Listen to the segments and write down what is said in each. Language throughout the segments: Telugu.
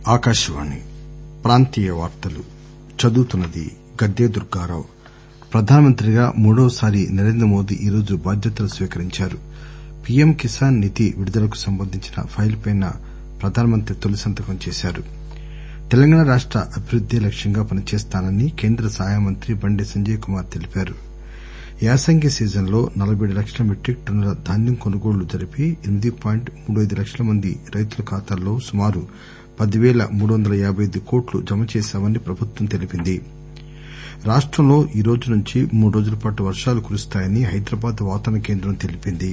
దుర్గారావు ప్రధానమంత్రిగా మూడవసారి నరేంద్రమోదీ ఈరోజు బాధ్యతలు స్వీకరించారు పీఎం కిసాన్ నిధి విడుదలకు సంబంధించిన ఫైల్ పై ప్రధానమంత్రి తొలి సంతకం చేశారు తెలంగాణ రాష్ట అభివృద్దే లక్ష్యంగా పనిచేస్తానని కేంద్ర సహాయ మంత్రి బండి సంజయ్ కుమార్ తెలిపారు యాసంగి సీజన్లో నలబైదు లక్షల మెట్రిక్ టన్నుల ధాన్యం కొనుగోళ్లు జరిపి ఎనిమిది పాయింట్ మూడైదు లక్షల మంది రైతుల ఖాతాల్లో సుమారు పదివేల మూడు వందల యాబై అయిదు కోట్లు జమ చేశామని ప్రభుత్వం తెలిపింది రాష్టంలో ఈరోజు నుంచి మూడు రోజుల పాటు వర్షాలు కురుస్తాయని హైదరాబాద్ వాతావరణ కేంద్రం తెలిపింది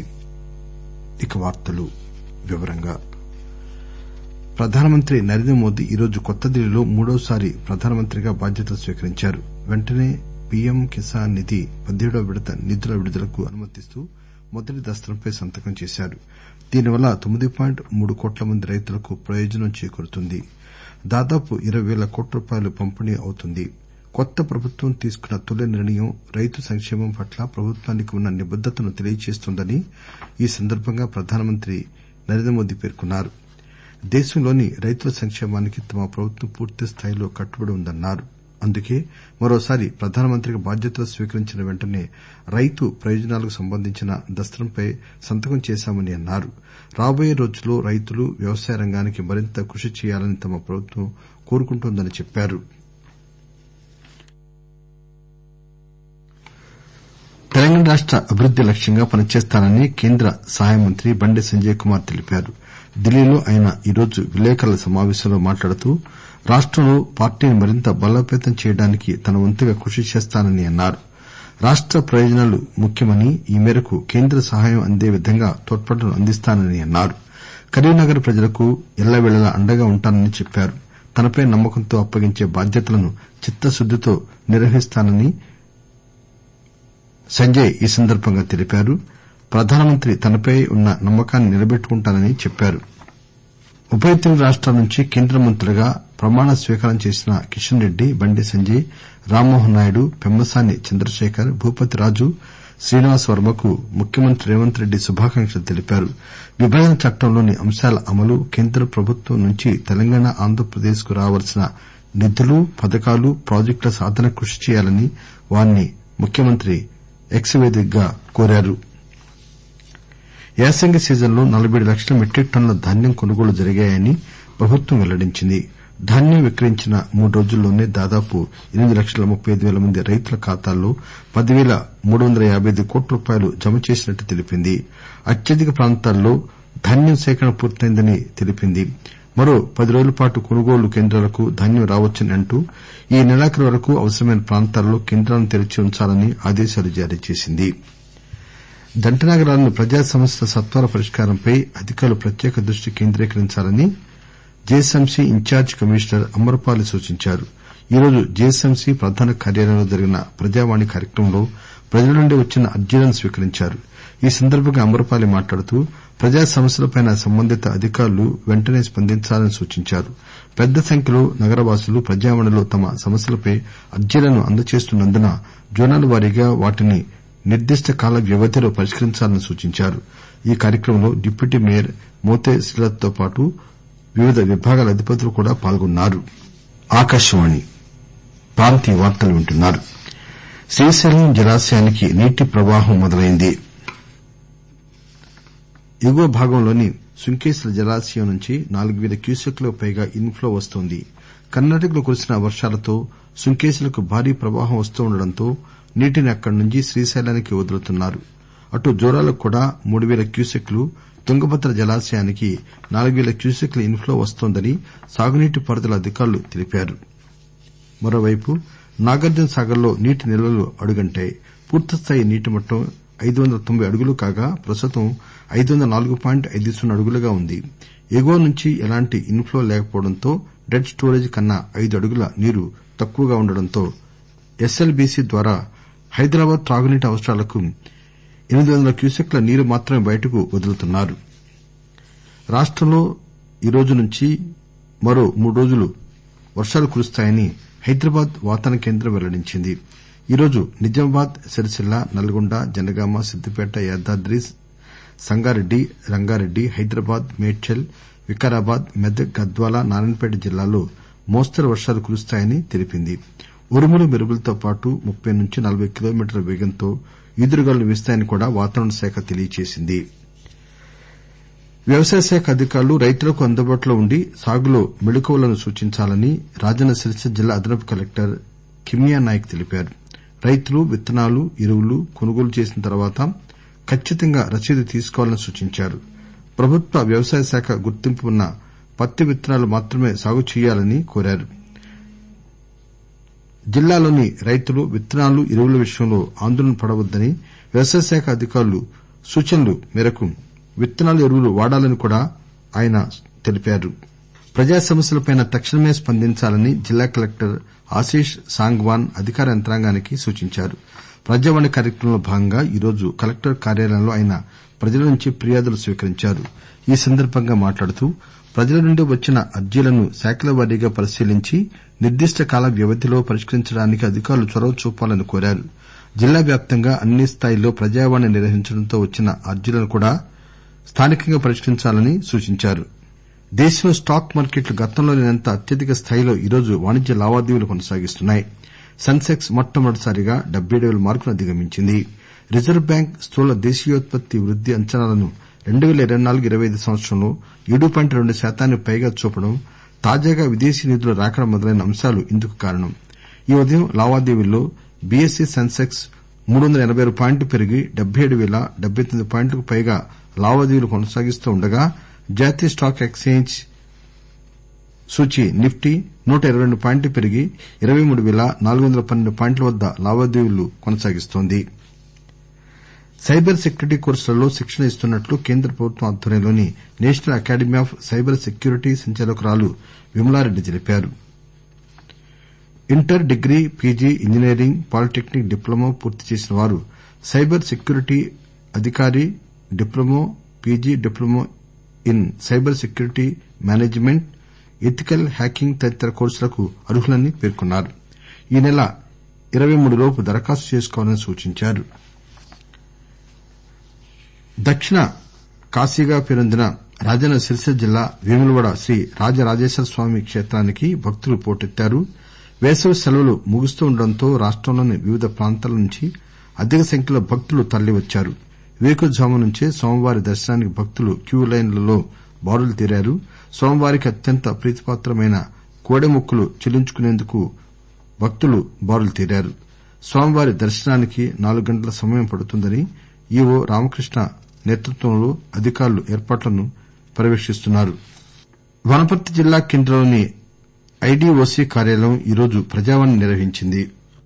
ప్రధానమంత్రి నరేంద్రమోదీ ఈరోజు కొత్తదిల్లీలో మూడవసారి ప్రధానమంత్రిగా బాధ్యతలు స్వీకరించారు వెంటనే పీఎం కిసాన్ నిధి పదిహేడవ విడత నిధుల విడుదలకు అనుమతిస్తూ మొదటి దస్త్రంపై సంతకం చేశారు దీనివల్ల తొమ్మిది పాయింట్ మూడు కోట్ల మంది రైతులకు ప్రయోజనం చేకూరుతుంది దాదాపు ఇరవై పేల కోట్ల రూపాయలు పంపిణీ అవుతుంది కొత్త ప్రభుత్వం తీసుకున్న తొలి నిర్ణయం రైతు సంక్షేమం పట్ల ప్రభుత్వానికి ఉన్న నిబద్దతను తెలియజేస్తోందని ఈ సందర్బంగా ప్రధానమంత్రి నరేంద్రమోదీ పేర్కొన్నారు దేశంలోని రైతుల సంక్షేమానికి తమ ప్రభుత్వం పూర్తిస్థాయిలో కట్టుబడి ఉందన్నారు అందుకే మరోసారి ప్రధానమంత్రిగా బాధ్యతలు స్వీకరించిన వెంటనే రైతు ప్రయోజనాలకు సంబంధించిన దస్త్రంపై సంతకం చేశామని అన్నారు రాబోయే రోజుల్లో రైతులు వ్యవసాయ రంగానికి మరింత కృషి చేయాలని తమ ప్రభుత్వం కోరుకుంటోందని చెప్పారు తెలంగాణ రాష్ట అభివృద్ది లక్ష్యంగా పనిచేస్తానని కేంద్ర సహాయ మంత్రి బండి సంజయ్ కుమార్ తెలిపారు ఢిల్లీలో ఆయన ఈరోజు విలేకరుల సమావేశంలో మాట్లాడుతూ రాష్టంలో పార్టీని మరింత బలోపేతం చేయడానికి తన వంతుగా కృషి చేస్తానని అన్నారు రాష్ట ప్రయోజనాలు ముఖ్యమని ఈ మేరకు కేంద్ర సహాయం అందే విధంగా తోడ్పాటును అందిస్తానని అన్నారు కరీంనగర్ ప్రజలకు ఎల్లవేళలా అండగా ఉంటానని చెప్పారు తనపై నమ్మకంతో అప్పగించే బాధ్యతలను చిత్తశుద్దితో నిర్వహిస్తానని సంజయ్ ఈ సందర్బంగా తెలిపారు ప్రధానమంత్రి తనపై ఉన్న నమ్మకాన్ని నిలబెట్టుకుంటానని చెప్పారు ఉభయ తెలుగు రాష్టాల నుంచి కేంద్ర మంత్రులుగా ప్రమాణ స్వీకారం చేసిన కిషన్ రెడ్డి బండి సంజయ్ రామ్మోహన్ నాయుడు పెమ్మసాని చంద్రశేఖర్ భూపతిరాజు శ్రీనివాస్ వర్మకు ముఖ్యమంత్రి రేవంత్ రెడ్డి శుభాకాంక్షలు తెలిపారు విభజన చట్టంలోని అంశాల అమలు కేంద్ర ప్రభుత్వం నుంచి తెలంగాణ ఆంధ్రప్రదేశ్ కు రావాల్సిన నిధులు పథకాలు ప్రాజెక్టుల సాధనకు కృషి చేయాలని వారిని ముఖ్యమంత్రి ఎక్స్ వేదికగా కోరారు యాసంగి సీజన్లో నలబైదు లక్షల మెట్రిక్ టన్నుల ధాన్యం కొనుగోళ్లు జరిగాయని ప్రభుత్వం వెల్లడించింది ధాన్యం విక్రయించిన మూడు రోజుల్లోనే దాదాపు ఎనిమిది లక్షల ముప్పై అయిదు పేల మంది రైతుల ఖాతాల్లో పదివేల మూడు వందల యాబై అయిదు కోట్ల రూపాయలు జమ చేసినట్టు తెలిపింది అత్యధిక ప్రాంతాల్లో ధాన్యం సేకరణ పూర్తయిందని తెలిపింది మరో పది రోజుల పాటు కొనుగోలు కేంద్రాలకు ధాన్యం రావచ్చని అంటూ ఈ నెలాఖరు వరకు అవసరమైన ప్రాంతాల్లో కేంద్రాలను తెరిచి ఉంచాలని ఆదేశాలు జారీ చేసింది జంటనగరాల్లోని ప్రజా సమస్యల సత్వర పరిష్కారంపై అధికారులు ప్రత్యేక దృష్టి కేంద్రీకరించాలని జీహెచ్ఎంసీ ఇన్ఛార్జి కమిషనర్ అమర్పాలి సూచించారు ఈరోజు జీహెచ్ఎంసీ ప్రధాన కార్యాలయంలో జరిగిన ప్రజావాణి కార్యక్రమంలో ప్రజల నుండి వచ్చిన అర్జీలను స్వీకరించారు ఈ సందర్బంగా అమర్పాలి మాట్లాడుతూ ప్రజా సమస్యలపై సంబంధిత అధికారులు వెంటనే స్పందించాలని సూచించారు పెద్ద సంఖ్యలో నగరవాసులు ప్రజావాణిలో తమ సమస్యలపై అర్జీలను అందజేస్తున్నందున జోనల్ వారీగా వాటిని నిర్దిష్ట కాల వ్యవధిలో పరిష్కరించాలని సూచించారు ఈ కార్యక్రమంలో డిప్యూటీ మేయర్ మోతే శ్రీలతతో పాటు వివిధ విభాగాల అధిపతులు కూడా పాల్గొన్నారు శ్రీశైలం జలాశయానికి నీటి ప్రవాహం మొదలైంది ఎగువ భాగంలోని సుంకేశ్వర జలాశయం నుంచి నాలుగు పేల క్యూసెక్కులకు పైగా ఇన్ ప్లో వస్తోంది కర్నాటకలో కురిసిన వర్షాలతో సుంకేశ్వరకు భారీ ప్రవాహం వస్తుండటంతో నీటిని అక్కడి నుంచి శ్రీశైలానికి వదులుతున్నారు అటు జూరాలకు కూడా మూడు పేల క్యూసెక్కులు తుంగభద్ర జలాశయానికి నాలుగు పేల క్యూసెక్కుల ఇన్ ప్లో వస్తోందని సాగునీటి పారుదల అధికారులు తెలిపారు మరోవైపు నాగార్జున సాగర్ లో నీటి నిల్వలు అడుగంటాయి పూర్తిస్థాయి నీటిమట్టం ఐదు వందల తొంభై అడుగులు కాగా ప్రస్తుతం ఐదు వందల నాలుగు పాయింట్ ఐదు సున్నా అడుగులుగా ఉంది ఎగువ నుంచి ఎలాంటి ఇన్ ప్లో లేకపోవడంతో డెడ్ స్టోరేజ్ కన్నా ఐదు అడుగుల నీరు తక్కువగా ఉండడంతో ఎస్ఎల్బీసీ ద్వారా హైదరాబాద్ త్రాగునీటి అవసరాలకు ఎనిమిది వందల క్యూసెక్కుల నీరు మాత్రమే బయటకు వదులుతున్నారు రాష్టంలో ఈరోజు నుంచి మరో మూడు రోజులు వర్షాలు కురుస్తాయని హైదరాబాద్ వాతావరణ కేంద్రం వెల్లడించింది ఈరోజు నిజామాబాద్ సిరిసిల్ల నల్గొండ జనగామ సిద్దిపేట యాదాద్రి సంగారెడ్డి రంగారెడ్డి హైదరాబాద్ మేడ్చల్ వికారాబాద్ మెదక్ గద్వాల నారాయణపేట జిల్లాల్లో మోస్తరు వర్షాలు కురుస్తాయని తెలిపింది ఉరుములు మెరుపులతో పాటు ముప్పై నుంచి నలబై కిలోమీటర్ల వేగంతో ఈదురుగాలులు వీస్తాయని కూడా వాతావరణ శాఖ తెలియజేసింది వ్యవసాయ శాఖ అధికారులు రైతులకు అందుబాటులో ఉండి సాగులో మెళుకువలను సూచించాలని రాజన్న సిరిసిల్ల జిల్లా అదనపు కలెక్టర్ కిమియా నాయక్ తెలిపారు రైతులు విత్తనాలు ఎరువులు కొనుగోలు చేసిన తర్వాత కచ్చితంగా రసీదు తీసుకోవాలని సూచించారు ప్రభుత్వ వ్యవసాయ శాఖ గుర్తింపు ఉన్న పత్తి విత్తనాలు మాత్రమే సాగు చేయాలని కోరారు జిల్లాలోని రైతులు విత్తనాలు ఎరువుల విషయంలో ఆందోళన పడవద్దని వ్యవసాయ శాఖ అధికారుల సూచనల మేరకు విత్తనాలు ఎరువులు వాడాలని కూడా ఆయన తెలిపారు ప్రజా సమస్యలపై తక్షణమే స్పందించాలని జిల్లా కలెక్టర్ ఆశిష్ సాంగ్వాన్ అధికార యంత్రాంగానికి సూచించారు ప్రజావాణి కార్యక్రమంలో భాగంగా ఈరోజు కలెక్టర్ కార్యాలయంలో ఆయన ప్రజల నుంచి ఫిర్యాదులు స్వీకరించారు ఈ సందర్బంగా మాట్లాడుతూ ప్రజల నుండి వచ్చిన అర్జీలను శాఖల వారీగా పరిశీలించి నిర్దిష్ట కాల వ్యవధిలో పరిష్కరించడానికి అధికారులు చొరవ చూపాలని కోరారు జిల్లా వ్యాప్తంగా అన్ని స్థాయిల్లో ప్రజావాణి నిర్వహించడంతో వచ్చిన అర్జీలను కూడా స్థానికంగా పరిష్కరించాలని సూచించారు దేశంలో స్టాక్ మార్కెట్లు గతంలో లేనంత అత్యధిక స్థాయిలో ఈరోజు వాణిజ్య లావాదేవీలు కొనసాగిస్తున్నాయి సెన్సెక్స్ మొట్టమొదటిసారిగా డెబ్బై ఏడు పేల మార్కును అధిగమించింది రిజర్వు బ్యాంక్ స్థూల దేశీయోత్పత్తి వృద్ది అంచనాలను రెండు పేల ఇరవై నాలుగు ఇరవై ఐదు సంవత్సరంలో ఏడు పాయింట్ రెండు శాతానికి పైగా చూపడం తాజాగా విదేశీ నిధుల రాకడ మొదలైన అంశాలు ఇందుకు కారణం ఈ ఉదయం లావాదేవీల్లో బీఎస్ఈ సెన్సెక్స్ మూడు వందల ఎనబై ఆరు పాయింట్లు పెరిగి డెబ్బై ఏడు పేల డెబ్బై తొమ్మిది పాయింట్లకు పైగా లావాదేవీలు కొనసాగిస్తూ ఉండగా జాతీయ స్టాక్ ఎక్సేంజ్ సూచీ నిఫ్టీ నూట ఇరవై రెండు పాయింట్లు పెరిగి ఇరవై మూడు పేల నాలుగు వందల పన్నెండు పాయింట్ల వద్ద లావాదేవీలు కొనసాగిస్తోంది సైబర్ సెక్యూరిటీ కోర్సులలో శిక్షణ ఇస్తున్నట్లు కేంద్ర ప్రభుత్వం ఆధ్వర్యంలోని national academy of cyber security సంచాలకురాలు విమలారెడ్డి తెలిపారు inter degree PG engineering polytechnic diploma పూర్తి చేసిన వారు సైబర్ సెక్యూరిటీ అధికారి diploma PG diploma in cyber security management ethical hacking తదితర కోర్సులకు అర్హులని పేర్కొన్నారు ఈ నెల ఇరవై మూడు లోపు దరఖాస్తు చేసుకోవాలని సూచించారు దక్షిణ కాశీగా పేరొందిన రాజన్న సిరిసిల్ల జిల్లా వేములవాడ శ్రీ రాజరాజేశ్వర స్వామి క్షేత్రానికి భక్తులు పోటెత్తారు వేసవి సెలవులు ముగుస్తుండటంతో రాష్టంలోని వివిధ ప్రాంతాల నుంచి అధిక సంఖ్యలో భక్తులు తరలివచ్చారు వేకువజాము నుంచే స్వామివారి దర్శనానికి భక్తులు క్యూ లైన్లలో బారులు తీరారు స్వామివారికి అత్యంత ప్రీతిపాత్రమైన కోడెమొక్కులు చెల్లించుకునేందుకు భక్తులు బారులు తీరారు స్వామివారి దర్శనానికి నాలుగు గంటల సమయం పడుతుందని ఈవో రామకృష్ణ నేతృత్వంలో అధికారులు ఏర్పాట్లను పర్యవేక్షిస్తున్నారు వనపర్తి జిల్లా కేంద్రంలోని ఐడీఓసీ కార్యాలయం ఈరోజు ప్రజావాణి నిర్వహించింది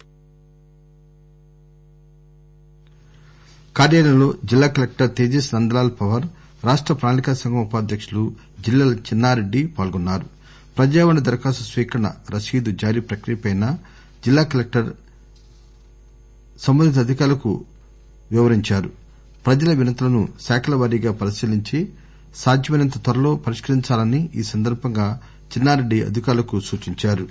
కార్యాలయంలో జిల్లా కలెక్టర్ తేజస్ నందలాల్ పవార్ రాష్ట ప్రణాళికా సంఘం ఉపాధ్యకులు జిల్లెల చిన్నారెడ్డి పాల్గొన్నారు ప్రజావాణి దరఖాస్తు స్వీకరణ రసీదు జారీ ప్రక్రియపై జిల్లా కలెక్టర్ సంబంధిత అధికారులకు వివరించారు ప్రజల వినతులను శాఖల వారీగా పరిశీలించి సాధ్యమైనంత త్వరలో పరిష్కరించాలని ఈ సందర్బంగా చిన్నారెడ్డి అధికారులకు సూచించారు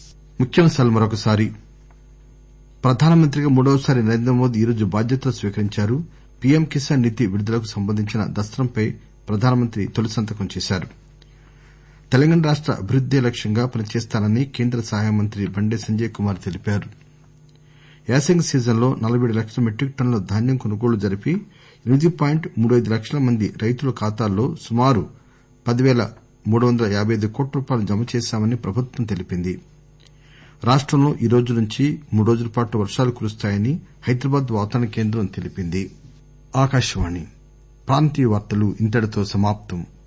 ప్రధానమంత్రిగా మూడవసారి నరేంద్రమోదీ ఈరోజు బాధ్యతలు స్వీకరించారు పీఎం కిసాన్ నిధి విడుదలకు సంబంధించిన దస్త్రంపై ప్రధానమంత్రి తొలి సంతకం చేశారు తెలంగాణ రాష్ట అభివృద్దే లక్ష్యంగా పనిచేస్తానని కేంద్ర సహాయ మంత్రి బండి సంజయ్ కుమార్ తెలిపారు యాసంగి సీజన్లో నలబై ఏడు లక్షల మెట్రిక్ టన్నుల ధాన్యం కొనుగోలు జరిపి ఎనిమిది పాయింట్ మూడైదు లక్షల మంది రైతుల ఖాతాల్లో సుమారు పది పేల మూడు వందల యాబై ఐదు కోట్ల రూపాయలు జమ చేశామని ప్రభుత్వం తెలిపింది రాష్టంలో ఈ రోజు నుంచి మూడు రోజుల పాటు వర్షాలు కురుస్తాయని హైదరాబాద్ వాతావరణ కేంద్రం తెలిపింది